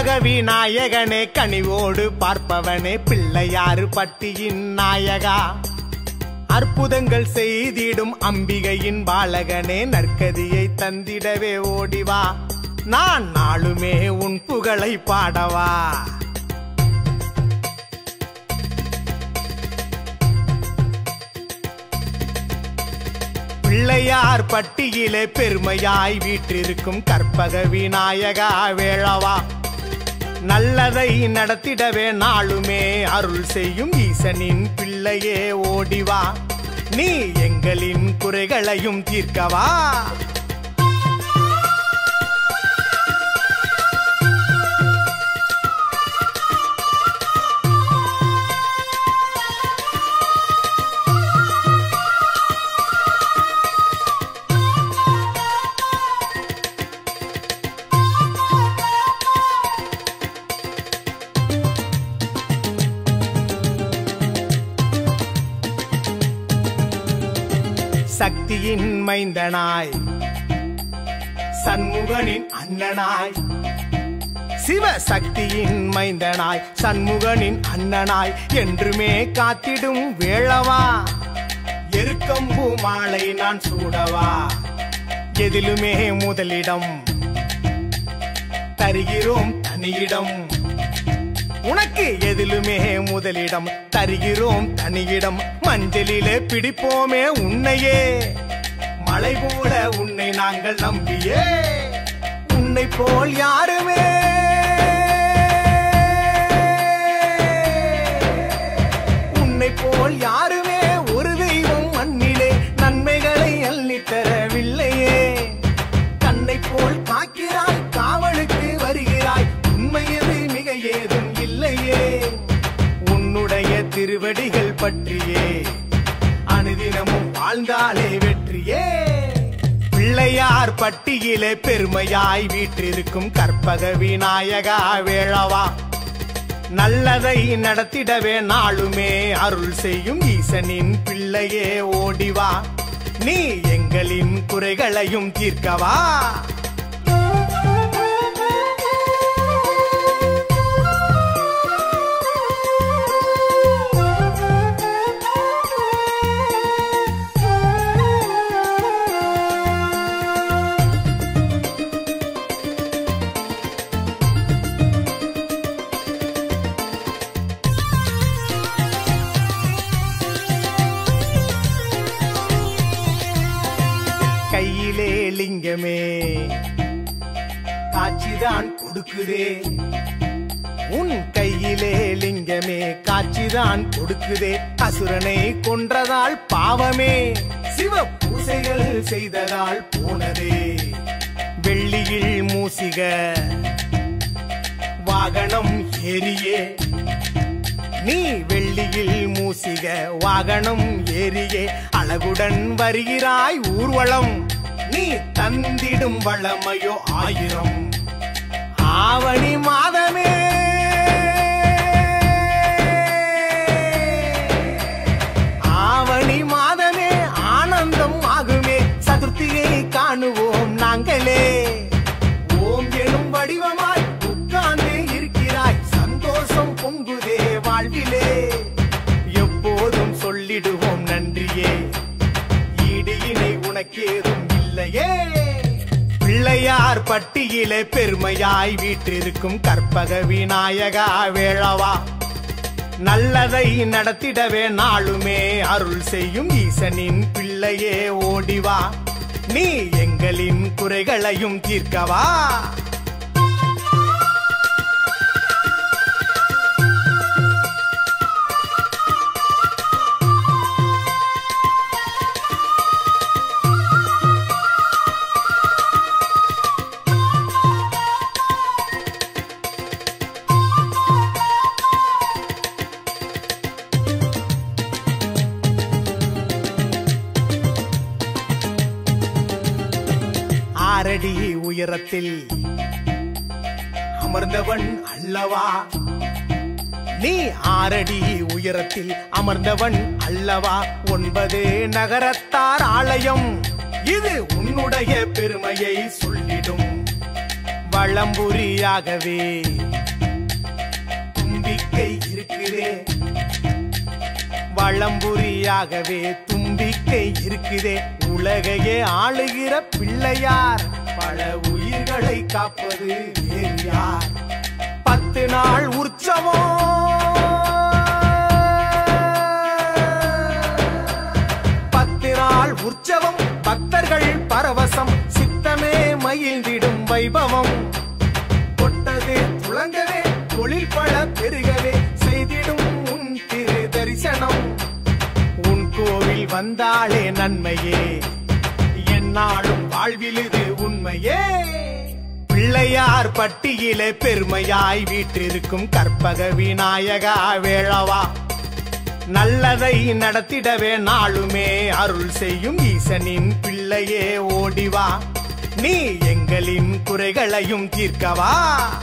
விநாயகனே கனிவோடு பார்ப்பவனே பிள்ளையாறு பட்டியின் நாயகா அற்புதங்கள் செய்திடும் அம்பிகையின் பாலகனே நற்கதியை தந்திடவே ஓடிவா நான் நாளுமே உன் புகழை பாடவா பிள்ளையார் பட்டியிலே பெருமையாய் வீற்றிருக்கும் கற்பக விநாயகா வேளவா நல்லதை நடத்திடவே நாளுமே அருள் செய்யும் ஈசனின் பிள்ளையே ஓடிவா நீ எங்களின் குறைகளையும் தீர்க்கவா சக்தியின் மைந்தனாய் சண்முகனின் அண்ணனாய் சிவ சக்தியின் மைந்தனாய் சண்முகனின் அண்ணனாய் என்றுமே காத்திடும் வேளவா எருக்கம்பூ மாலை நான் சூடவா எதிலுமே முதலிடம் தருகிறோம் தனியிடம் உனக்கு எதிலுமே முதலிடம் தருகிறோம் தனியிடம் மஞ்சளிலே பிடிப்போமே உன்னையே மலை போல உன்னை நாங்கள் நம்பியே உன்னை போல் யாருமே உன்னை போல் யாருமே ஒரு தெய்வம் மண்ணிலே நன்மைகளை அள்ளித் தரவில்லையே கண்ணை போல் காக்கிறாய் காவலுக்கு வருகிறாய் உண்மையது மிக ஏதும் இல்லையே உன்னுடைய திருவடிகள் பற்றியே அனுதினமும் வாழ்ந்தாலே வெற்றியே பிள்ளையார் பட்டியிலே பெருமையாய் வீற்றிருக்கும் கற்பக விநாயகா வேளவா நல்லதை நடத்திடவே நாளுமே அருள் செய்யும் ஈசனின் பிள்ளையே ஓடிவா நீ எங்களின் குறைகளையும் தீர்க்கவா கையிலே லிங்கமே காட்சிதான் கொடுக்குதே உன் கையிலே லிங்கமே காட்சிதான் கொடுக்குதே அசுரனை கொன்றதால் பாவமே சிவ பூசைகள் செய்ததால் போனதே வெள்ளியில் மூசிக வாகனம் ஏறியே நீ வெள்ளியில் மூசிக வாகனம் ஏறியே அழகுடன் வருகிறாய் ஊர்வலம் நீ தந்திடும் வளமையோ ஆயிரம் ஆவணி மாதமே ஆவணி மாதமே ஆனந்தம் ஆகுமே சதுர்த்தியை காணுவோம் நாங்களே ஓம் எனும் வடிவமாய் உட்கார்ந்து இருக்கிறாய் சந்தோஷம் பொங்குதே வாழ்விலே எப்போதும் சொல்லிடுவோம் நன்றியே ஈடு இணை உனக்கேதும் இல்லையே பிள்ளையார் பட்டியிலே பெருமையாய் வீற்றிருக்கும் கற்பக விநாயகா வேளவா நல்லதை நடத்திடவே நாளுமே அருள் செய்யும் ஈசனின் பிள்ளையே ஓடிவா நீ எங்களின் குறைகளையும் தீர்க்கவா ஆறடி உயரத்தில் அமர்ந்தவன் அல்லவா நீ ஆறடி உயரத்தில் அமர்ந்தவன் அல்லவா ஒன்பது நகரத்தார் ஆலயம் இது உன்னுடைய பெருமையை சொல்லிடும் வளம்புரியாகவே நம்பிக்கை இருக்குதே வளம்புரியாகவே தும்பிக்கை இருக்குதே உலகையே ஆளுகிற பிள்ளையார் பல உயிர்களை காப்பது வேறு யார் பத்து நாள் உற்சவம் பத்து நாள் உற்சவம் பக்தர்கள் பரவசம் சித்தமே மகிழ்ந்திடும் வைபவம் தொட்டது துளங்கவே தொழில் பல பெருகவே செய்திடும் உன் திரு தரிசனம் உன் கோவில் வந்தாலே நன்மையே என்னாலும் வாழ்வில் இது உண்மையே பிள்ளையார் பட்டியிலே பெருமையாய் வீற்றிருக்கும் கற்பக விநாயகா வேளவா நல்லதை நடத்திடவே நாளுமே அருள் செய்யும் ஈசனின் பிள்ளையே ஓடிவா நீ எங்களின் குறைகளையும் தீர்க்கவா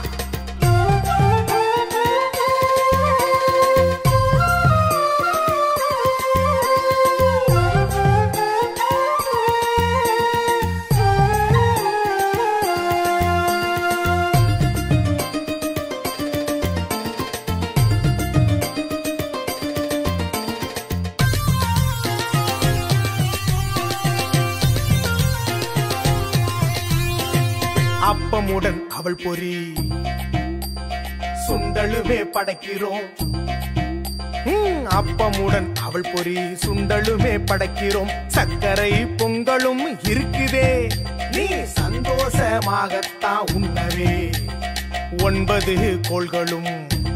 அப்பமுடன் அவள் பொறி சுண்டலுமே படைக்கிறோம் ம், அப்பமுடன் அவள் பொறி சுண்டலுமே படைக்கிறோம் சர்க்கரை பொங்கலும் இருக்குதே நீ சந்தோஷமாகத்தான் உண்ணவே ஒன்பது கோள்களும்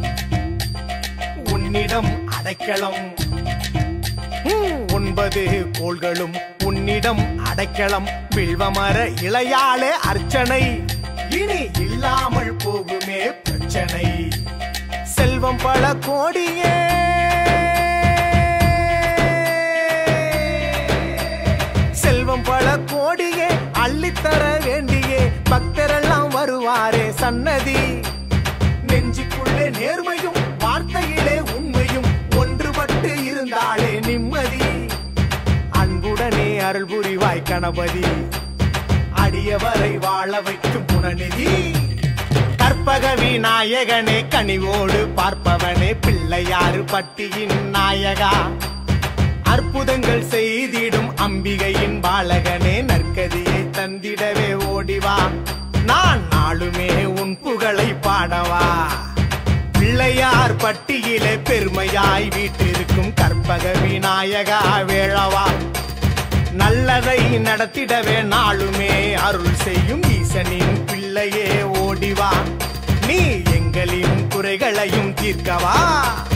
உன்னிடம் அடைக்கலம் ம், ஒன்பது கோள்களும் உன்னிடம் அடைக்கலம் வில்வமர இளையாளே அர்ச்சனை இனி இல்லாமல் போகுமே பிரச்சனை செல்வம் பல கோடியே செல்வம் பல கோடியே அள்ளித்தர வேண்டியே பக்தரெல்லாம் வருவாரே சன்னதி நெஞ்சுக்குள்ளே நேர்மையும் வார்த்தையிலே உண்மையும் ஒன்றுபட்டு இருந்தாலே நிம்மதி அன்புடனே அருள் புரிவாய் கணபதி அடியவரை வாழ வைக்கும் புனநிதி கற்பக விநாயகனே கனிவோடு பார்ப்பவனே பிள்ளையாறு பட்டியின் நாயகா அற்புதங்கள் செய்திடும் அம்பிகையின் பாலகனே நற்கதியை தந்திடவே ஓடிவா நான் நாளுமே உன் புகழை பாடவா பிள்ளையார் பட்டியிலே பெருமையாய் வீட்டிருக்கும் கற்பக விநாயகா வேளவா நல்லதை நடத்திடவே நாளுமே அருள் செய்யும் ஈசனின் பிள்ளையே ஓடிவா நீ எங்களின் குறைகளையும் தீர்க்கவா